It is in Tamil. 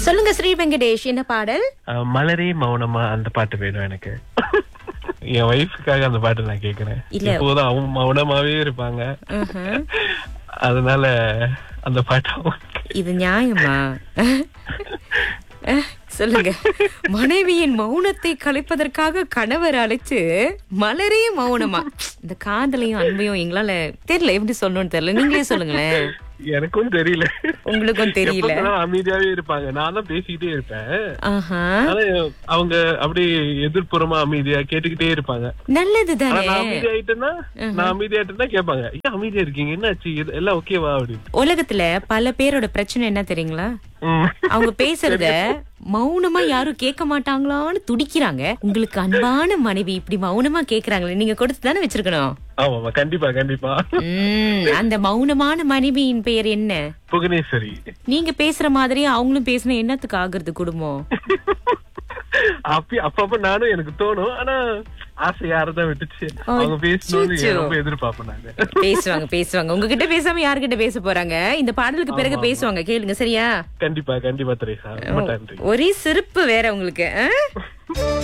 சொல்லுங்க ஸ்ரீ வெங்கடேஷ் என்ன பாடல் அஹ், மலரே மௌனமா அந்த பாட்டு வேணும் எனக்கு என் ஒய்ஃபுக்காக அந்த பாட்டு நான் கேக்குறேன் இல்ல. இப்போதான் அவங்க மௌனமாவே இருப்பாங்க ம்ஹும். அதனால அந்த பாட்டு அவங்க- இது நியாயமா அஹ், சொல்லுங்க மனைவியின் மௌனத்தை கலைப்பதற்காக கணவர் அழைச்சு மலரே மௌனமா இந்த காதலையும் அன்பையும் எங்களால தெரியல எப்படி சொல்லணும்னு தெரியல நீங்களே சொல்லுங்களேன் எனக்கும் தெரியல உங்களுக்கும் தெரியல எப்ப பார்த்தாலும் அமைதியாவே இருப்பாங்க நான் தான் பேசிக்கிட்டே இருப்பேன் ஆஹா ஆனா அவங்க அப்படியே எதிர்ப்புறமா அமைதியா கேட்டுக்கிட்டே இருப்பாங்க நல்லது ஆனா தானே நான் அமைதியாயிட்டேன்னா நான் அமைதியாயிட்டேன்னா கேட்பாங்க ஏன் அமைதியா இருக்கீங்க என்னாச்சு இது எல்லாம் ஓகேவா அப்படின்னு உலகத்துல பல பேரோட பிரச்சனை என்ன தெரியுங்களா ம். அவங்க பேசுறத மௌனமா யாரும் கேட்க மாட்டாங்களான்னு துடிக்கிறாங்க உங்களுக்கு அன்பான மனைவி இப்படி மௌனமா கேக்குறாங்களே நீங்க கொடுத்து தானே வச்சிருக்கணும் ஆமாமா கண்டிப்பா கண்டிப்பா உம் அந்த மௌனமான மனைவியின் பெயர் என்ன புவனேஸ்வரி நீங்க பேசுற மாதிரி அவங்களும் பேசினா என்னத்துக்கு ஆகுறது குடும்பம் அப்ப அப்பப்ப நானும் எனக்கு தோணும் ஆனா ஆசை யாரதான் விட்டுச்சு அவங்க பேசணும்னு அச்சச்சோ. ரொம்ப எதிர்பார்ப்பேன் நானு பேசுவாங்க பேசுவாங்க உங்ககிட்ட பேசாம யாருகிட்ட பேச போறாங்க இந்த பாடலுக்கு பிறகு பேசுவாங்க கேளுங்க சரியா கண்டிப்பா கண்டிப்பா திரேசா ரொம்ப நன்றி ஒரே சிரிப்பு வேற உங்களுக்கு ஆ?